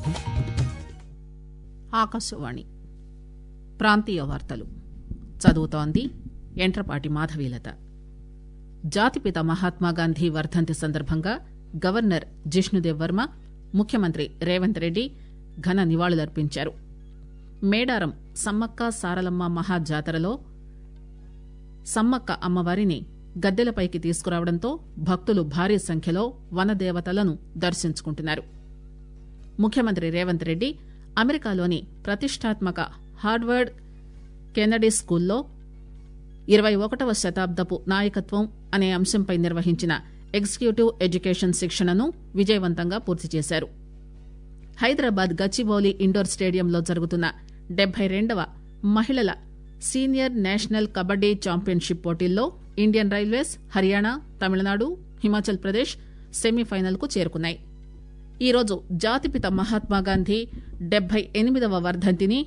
ఆకాశవాణి ప్రాంతీయ వార్తలు చదువుతోంది ఎంట్రపాటి మాధవీలత జాతిపిత మహాత్మాగాంధీ వర్ధంతి సందర్భంగా గవర్నర్ జిష్ణుదేవ్ వర్మ ముఖ్యమంత్రి రేవంత్ రెడ్డి ఘన నివాళులర్పించారు మేడారం సమ్మక్క సారలమ్మ మహాజాతరలో సమ్మక్క అమ్మవారిని గద్దెలపైకి తీసుకురావడంతో భక్తులు భారీ సంఖ్యలో వనదేవతలను దర్శించుకుంటున్నారు ముఖ్యమంత్రి రేవంత్ రెడ్డి అమెరికాలోని ప్రతిష్టాత్మక హార్వర్డ్ కెనడీ స్కూల్లో ఇరవై ఒకటవ శతాబ్దపు నాయకత్వం అనే అంశంపై నిర్వహించిన ఎగ్జిక్యూటివ్ ఎడ్యుకేషన్ శిక్షణను విజయవంతంగా పూర్తి చేశారు హైదరాబాద్ గచ్చిబౌలి ఇండోర్ స్టేడియంలో జరుగుతున్న డెబ్బై రెండవ మహిళల సీనియర్ నేషనల్ కబడ్డీ ఛాంపియన్షిప్ పోటీల్లో Indian Railways Haryana Tamil Nadu Himachal Pradesh semifinal కు చేరుకున్నాయి ఈరోజు జాతిపిత మహాత్మాగాంధీ డెబ్బై ఎనిమిదవ వర్ధంతిని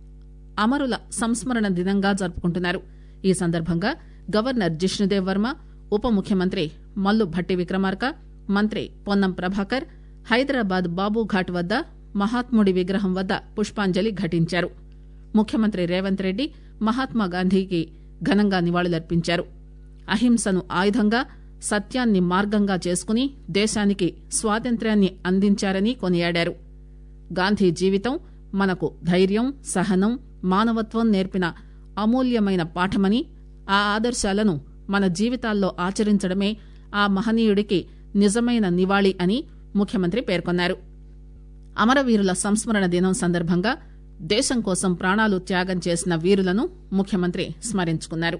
అమరుల సంస్మరణ దినంగా జరుపుకుంటున్నారు ఈ సందర్భంగా గవర్నర్ జిష్ణుదేవ్ వర్మ ఉప ముఖ్యమంత్రి మల్లు భట్టి విక్రమార్క మంత్రి పొన్నం ప్రభాకర్ హైదరాబాద్ బాబుఘాట్ వద్ద మహాత్ముడి విగ్రహం వద్ద పుష్పాంజలి ఘటించారు ముఖ్యమంత్రి రేవంత్ రెడ్డి మహాత్మాగాంధీకి ఘనంగా నివాళులర్పించారు అహింసను ఆయుధంగా సత్యాన్ని మార్గంగా చేసుకుని దేశానికి స్వాతంత్ర్యాన్ని అందించారని కొనియాడారు గాంధీ జీవితం మనకు ధైర్యం సహనం మానవత్వం నేర్పిన అమూల్యమైన పాఠమని ఆ ఆదర్శాలను మన జీవితాల్లో ఆచరించడమే ఆ మహనీయుడికి నిజమైన నివాళి అని ముఖ్యమంత్రి పేర్కొన్నారు అమరవీరుల సంస్మరణ దినం సందర్భంగా దేశం కోసం ప్రాణాలు త్యాగం చేసిన వీరులను ముఖ్యమంత్రి స్మరించుకున్నారు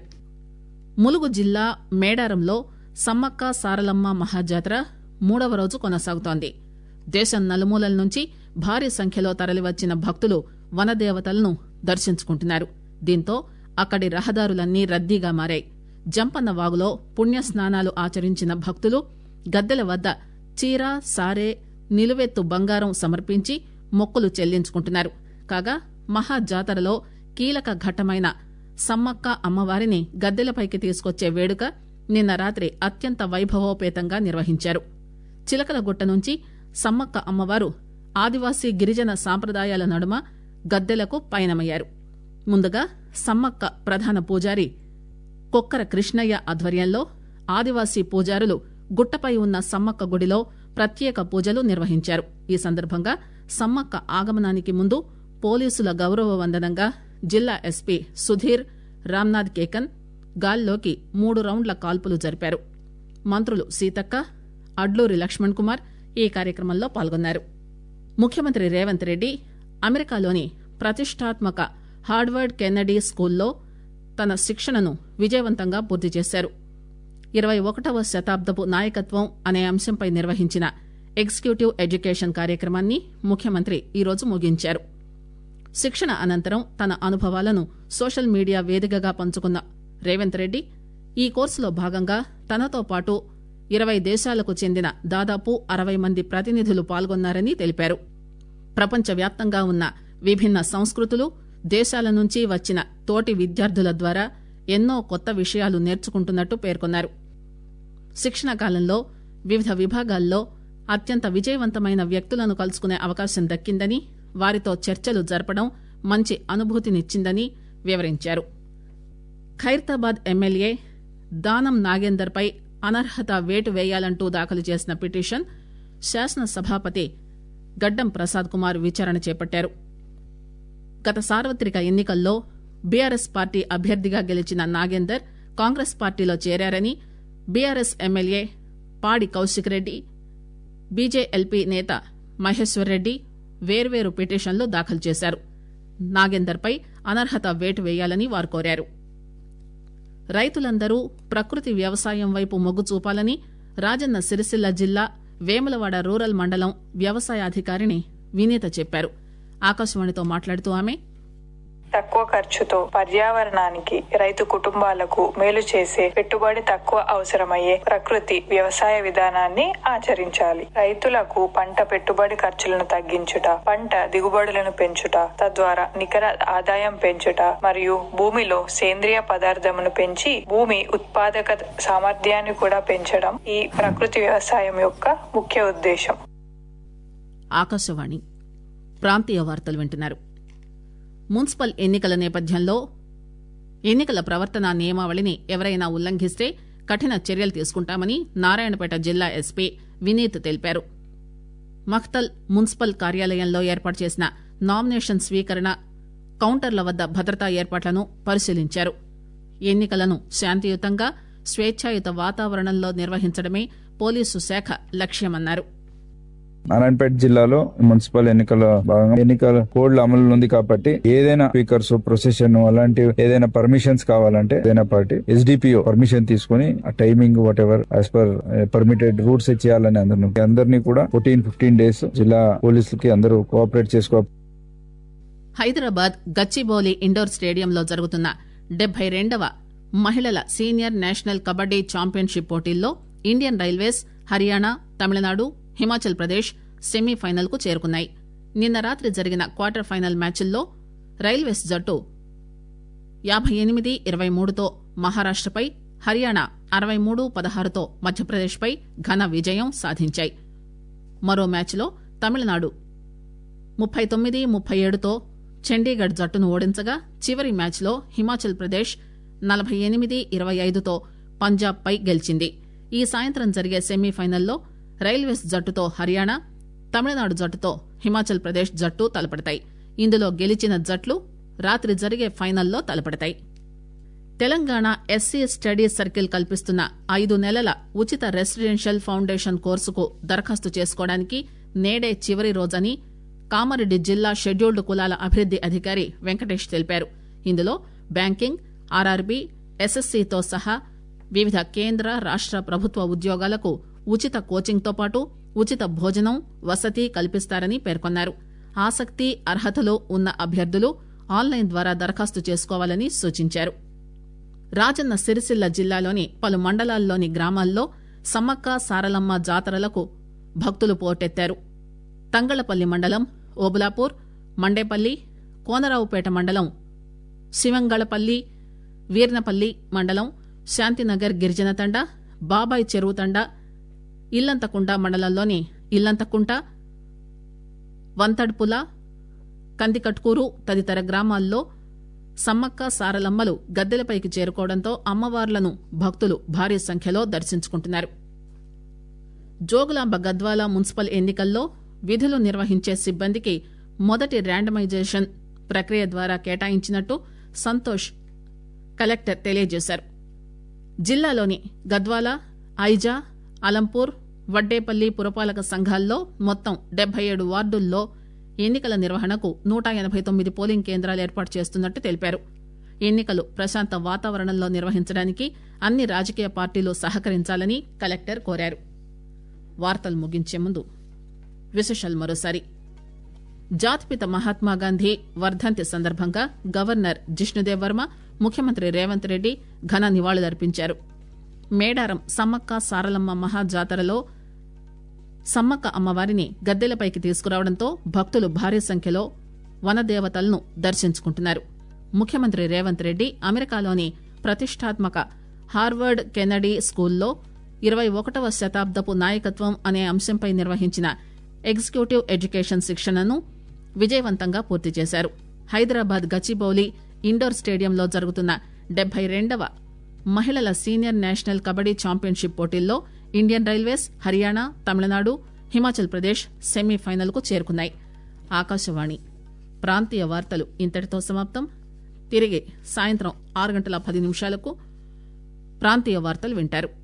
ములుగు జిల్లా మేడారంలో సమ్మక్క సారలమ్మ మహాజాతర మూడవ రోజు కొనసాగుతోంది దేశం నలుమూలల నుంచి భారీ సంఖ్యలో తరలివచ్చిన భక్తులు వనదేవతలను దర్శించుకుంటున్నారు దీంతో అక్కడి రహదారులన్నీ రద్దీగా మారాయి జంపన్న వాగులో పుణ్యస్నానాలు ఆచరించిన భక్తులు గద్దెల వద్ద చీర సారే నిలువెత్తు బంగారం సమర్పించి మొక్కులు చెల్లించుకుంటున్నారు కాగా మహాజాతరలో కీలక ఘట్టమైన సమ్మక్క అమ్మవారిని గద్దెలపైకి తీసుకొచ్చే వేడుక నిన్న రాత్రి అత్యంత వైభవోపేతంగా నిర్వహించారు చిలకలగుట్ట నుంచి సమ్మక్క అమ్మవారు ఆదివాసీ గిరిజన సాంప్రదాయాల నడుమ గద్దెలకు పయనమయ్యారు ముందుగా సమ్మక్క ప్రధాన పూజారి కొక్కర కృష్ణయ్య ఆధ్వర్యంలో ఆదివాసీ పూజారులు గుట్టపై ఉన్న సమ్మక్క గుడిలో ప్రత్యేక పూజలు నిర్వహించారు ఈ సందర్భంగా సమ్మక్క ఆగమనానికి ముందు పోలీసుల గౌరవ వందనంగా జిల్లా ఎస్పీ సుధీర్ రామ్నాథ్ కేకన్ గాల్లోకి మూడు రౌండ్ల కాల్పులు జరిపారు మంత్రులు సీతక్క అడ్లూరి లక్ష్మణ్ కుమార్ ఈ కార్యక్రమంలో పాల్గొన్నారు ముఖ్యమంత్రి రేవంత్ రెడ్డి అమెరికాలోని ప్రతిష్టాత్మక హార్వర్డ్ కెన్నడీ స్కూల్లో తన శిక్షణను విజయవంతంగా పూర్తి చేశారు ఇరవై ఒకటవ శతాబ్దపు నాయకత్వం అనే అంశంపై నిర్వహించిన ఎగ్జిక్యూటివ్ ఎడ్యుకేషన్ కార్యక్రమాన్ని ముఖ్యమంత్రి ఈరోజు ముగించారు శిక్షణ అనంతరం తన అనుభవాలను సోషల్ మీడియా వేదికగా పంచుకున్న రేవంత్ రెడ్డి ఈ కోర్సులో భాగంగా తనతో పాటు ఇరవై దేశాలకు చెందిన దాదాపు అరవై మంది ప్రతినిధులు పాల్గొన్నారని తెలిపారు ప్రపంచవ్యాప్తంగా ఉన్న విభిన్న సంస్కృతులు దేశాల నుంచి వచ్చిన తోటి విద్యార్థుల ద్వారా ఎన్నో కొత్త విషయాలు నేర్చుకుంటున్నట్టు పేర్కొన్నారు శిక్షణ కాలంలో వివిధ విభాగాల్లో అత్యంత విజయవంతమైన వ్యక్తులను కలుసుకునే అవకాశం దక్కిందని వారితో చర్చలు జరపడం మంచి అనుభూతినిచ్చిందని వివరించారు ఖైరతాబాద్ ఎమ్మెల్యే దానం నాగేందర్ పై అనర్హత వేటు వేయాలంటూ దాఖలు చేసిన పిటిషన్ శాసనసభాపతి గడ్డం ప్రసాద్ కుమార్ విచారణ చేపట్టారు గత సార్వత్రిక ఎన్నికల్లో బీఆర్ఎస్ పార్టీ అభ్యర్థిగా గెలిచిన నాగేందర్ కాంగ్రెస్ పార్టీలో చేరారని బీఆర్ఎస్ ఎమ్మెల్యే పాడి కౌశిక్ రెడ్డి బీజేఎల్పీ నేత మహేశ్వర్ రెడ్డి వేర్వేరు పిటిషన్లు దాఖలు చేశారు నాగేందర్ పై అనర్హత వేటు వేయాలని వారు కోరారు రైతులందరూ ప్రకృతి వ్యవసాయం వైపు మొగ్గు చూపాలని రాజన్న సిరిసిల్ల జిల్లా వేములవాడ రూరల్ మండలం వ్యవసాయాధికారిని వినీత చెప్పారు ఆకాశవాణితో మాట్లాడుతూ ఆమె తక్కువ ఖర్చుతో పర్యావరణానికి రైతు కుటుంబాలకు మేలు చేసే పెట్టుబడి తక్కువ అవసరమయ్యే ప్రకృతి వ్యవసాయ విధానాన్ని ఆచరించాలి రైతులకు పంట పెట్టుబడి ఖర్చులను తగ్గించుట పంట దిగుబడులను పెంచుట తద్వారా నికర ఆదాయం పెంచుట మరియు భూమిలో సేంద్రియ పదార్థమును పెంచి భూమి ఉత్పాదక సామర్థ్యాన్ని కూడా పెంచడం ఈ ప్రకృతి వ్యవసాయం యొక్క ముఖ్య ఉద్దేశం ఆకాశవాణి ప్రాంతీయ వార్తలు వింటున్నారు మున్సిపల్ ఎన్నికల నేపథ్యంలో ఎన్నికల ప్రవర్తన నియమావళిని ఎవరైనా ఉల్లంఘిస్తే కఠిన చర్యలు తీసుకుంటామని నారాయణపేట జిల్లా ఎస్పీ వినీత్ తెలిపారు మఖ్తల్ మున్సిపల్ కార్యాలయంలో ఏర్పాటు చేసిన నామినేషన్ స్వీకరణ కౌంటర్ల వద్ద భద్రతా ఏర్పాట్లను పరిశీలించారు ఎన్నికలను శాంతియుతంగా స్వేచ్ఛాయుత వాతావరణంలో నిర్వహించడమే పోలీసు శాఖ లక్ష్యమన్నారు నారాయణపేట జిల్లాలో మున్సిపల్ ఎన్నికల భాగంగా ఎన్నికల కోడ్ల అమలు ఉంది కాబట్టి ఏదైనా స్పీకర్స్ ప్రొసెషన్ అలాంటి ఏదైనా పర్మిషన్స్ కావాలంటే ఏదైనా పార్టీ ఎస్డిపిఓ పర్మిషన్ తీసుకుని ఆ timing whatever as per permitted routes చేయాలని అందరిని అందరినీ కూడా ఫోర్టీన్ ఫిఫ్టీన్ డేస్ జిల్లా పోలీసులకి అందరూ కోఆపరేట్ చేసుకో హైదరాబాద్ గచ్చిబౌలి ఇండోర్ స్టేడియంలో జరుగుతున్న డెబ్బై రెండవ మహిళల సీనియర్ నేషనల్ కబడ్డీ ఛాంపియన్షిప్ పోటీల్లో Indian Railways Haryana Tamil Nadu Himachal Pradesh semifinal కు చేరుకున్నాయి నిన్న రాత్రి జరిగిన క్వార్టర్ ఫైనల్ మ్యాచ్ల్లో రైల్వేస్ జట్టు యాభై ఎనిమిది ఇరవై మూడుతో మహారాష్టపై హర్యానా అరవై మూడు పదహారుతో మధ్యప్రదేశ్పై ఘన విజయం సాధించాయి మరో మ్యాచ్లో తమిళనాడు ముప్పై తొమ్మిది ముప్పై ఏడుతో చండీగఢ్ జట్టును ఓడించగా చివరి మ్యాచ్లో హిమాచల్ ప్రదేశ్ నలభై ఎనిమిది ఇరవై ఐదుతో పంజాబ్ పై గెలిచింది ఈ సాయంత్రం జరిగే సెమీఫైనల్లో రైల్వేస్ జట్టుతో హర్యానా తమిళనాడు జట్టుతో హిమాచల్ ప్రదేశ్ జట్టు తలపడతాయి ఇందులో గెలిచిన జట్లు రాత్రి జరిగే ఫైనల్లో తలపడతాయి తెలంగాణ ఎస్సీ స్టడీ సర్కిల్ కల్పిస్తున్న ఐదు నెలల ఉచిత రెసిడెన్షియల్ ఫౌండేషన్ కోర్సుకు దరఖాస్తు చేసుకోవడానికి నేడే చివరి రోజని కామారెడ్డి జిల్లా షెడ్యూల్డ్ కులాల అభివృద్ది అధికారి వెంకటేష్ తెలిపారు ఇందులో బ్యాంకింగ్ ఆర్ఆర్బీ ఎస్ఎస్సీతో సహా వివిధ కేంద్ర రాష్ట ప్రభుత్వ ఉద్యోగాలకు ఉచిత కోచింగ్తో పాటు ఉచిత భోజనం వసతి కల్పిస్తారని పేర్కొన్నారు ఆసక్తి అర్హతలు ఉన్న అభ్యర్థులు ఆన్లైన్ ద్వారా దరఖాస్తు చేసుకోవాలని సూచించారు రాజన్న సిరిసిల్ల జిల్లాలోని పలు మండలాల్లోని గ్రామాల్లో సమ్మక్క సారలమ్మ జాతరలకు భక్తులు పోటెత్తారు తంగళపల్లి మండలం ఓబులాపూర్ మండేపల్లి కోనరావుపేట మండలం శివంగళపల్లి వీర్నపల్లి మండలం శాంతినగర్ గిరిజన తండ బాబాయ్ చెరువు తండ ఇల్లంతకుంట మండలంలోని ఇల్లంతకుంట వంతడ్పుల కందికట్కూరు తదితర గ్రామాల్లో సమ్మక్క సారలమ్మలు గద్దెలపైకి చేరుకోవడంతో అమ్మవార్లను భక్తులు భారీ సంఖ్యలో దర్శించుకుంటున్నారు జోగులాంబ గద్వాల మున్సిపల్ ఎన్నికల్లో విధులు నిర్వహించే సిబ్బందికి మొదటి ర్యాండమైజేషన్ ప్రక్రియ ద్వారా కేటాయించినట్టు సంతోష్ కలెక్టర్ తెలియజేశారు జిల్లాలోని గద్వాల ఐజా అలంపూర్ వడ్డేపల్లి పురపాలక సంఘాల్లో మొత్తం డెబ్బై ఏడు వార్డుల్లో ఎన్నికల నిర్వహణకు నూట ఎనబై తొమ్మిది పోలింగ్ కేంద్రాలు ఏర్పాటు చేస్తున్నట్టు తెలిపారు ఎన్నికలు ప్రశాంత వాతావరణంలో నిర్వహించడానికి అన్ని రాజకీయ పార్టీలు సహకరించాలని కలెక్టర్ కోరారు వార్తలు ముగించే ముందు విశేషాలు మరోసారి జాతిపిత మహాత్మాగాంధీ వర్ధంతి సందర్భంగా గవర్నర్ జిష్ణుదేవ్ వర్మ ముఖ్యమంత్రి రేవంత్ రెడ్డి ఘన నివాళులర్పించారు మేడారం సమ్మక్క సారలమ్మ మహాజాతరలో సమ్మక్క అమ్మవారిని గద్దెలపైకి తీసుకురావడంతో భక్తులు భారీ సంఖ్యలో వనదేవతలను దర్శించుకుంటున్నారు ముఖ్యమంత్రి రేవంత్ రెడ్డి అమెరికాలోని ప్రతిష్టాత్మక హార్వర్డ్ కెనడీ స్కూల్లో ఇరవై ఒకటవ శతాబ్దపు నాయకత్వం అనే అంశంపై నిర్వహించిన ఎగ్జిక్యూటివ్ ఎడ్యుకేషన్ శిక్షణను విజయవంతంగా పూర్తి చేశారు హైదరాబాద్ గచ్చిబౌలి ఇండోర్ స్టేడియంలో జరుగుతున్న డెబ్బై రెండవ మహిళల సీనియర్ నేషనల్ కబడ్డీ ఛాంపియన్షిప్ పోటీల్లో Indian Railways Haryana Tamil Nadu Himachal Pradesh semifinal కు చేరుకున్నాయి ఆకాశవాణి ప్రాంతీయ వార్తలు ఇంతటితో సమాప్తం తిరిగి సాయంత్రం ఆరు గంటల పది నిమిషాలకు ప్రాంతీయ వార్తలు వింటారు